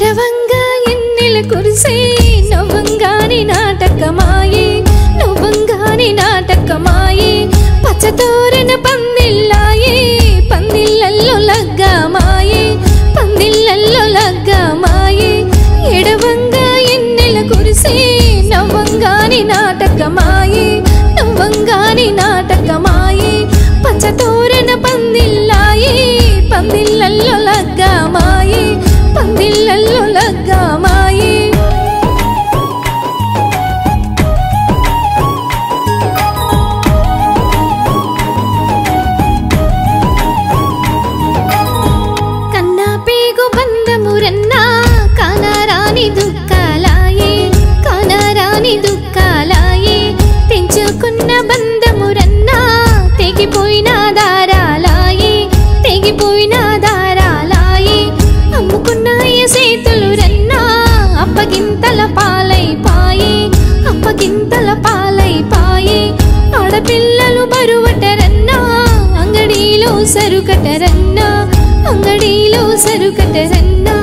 ఎడవంగా ఎన్నెల కురిసే నవ్వంగాని నాటకమాయే నవ్వంగాని నాటకమాయే పచ్చతోరణ పందిల్లాయే పందిళ్ళల్లో లగ్గమాయే పందిళ్ళల్లో లగ్గమాయే ఎడవంగా ఎన్నెల కురిసే నవ్వంగాని నాటకమాయే నవ్వంగాని నాటకమాయే పచ్చతోరణ పందిల్లాయే పందిళ్ళల్లో లగ్గమాయే పందిళ్ళల్లో లగ్గమాయే కన్నా పేగు బంధమురన్నా కానారాని దుఃఖాలాయే కానారాని దుఃఖాలాయే తెంచుకున్న బంధమురన్నా తెగిపోయిన దారాలాయే తెగిపోయిన దారాలాయే అమ్ముకున్న చేతులు రన్నా అప్పగింతల పాలైపాయే అప్పగింతల పాలైపాయే ఆడపిల్లలు బరువటరన్నా అంగడిలో సరుకటరన్నా అంగడిలో సరుకటరన్నా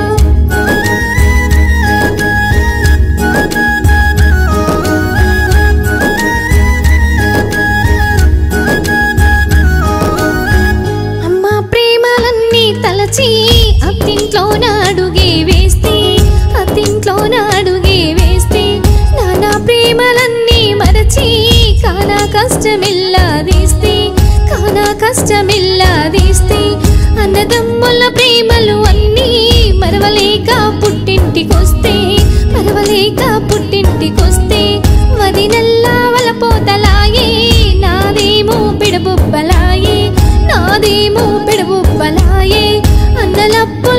అమ్మ ప్రేమలన్నీ తలచి అత్తింట్లోన అడుగే వేస్తే అత్తింట్లోన అడుగే వేస్తే నానా ప్రేమలన్నీ మరచి కానా కష్టమిల్లా తీస్తే కానా కష్టమిల్లా తీస్తే అన్నదమ్ముల ప్రేమలు అన్నీ మరవలేక పుట్టింటికొస్తే మరవలేక పుట్టింటికొస్తే వదినల్లా వలపోతలాయే నాదేమో పిడబుబ్బలాయే నాదేమో పిడబుబ్బలాయే అన్నలప్పుల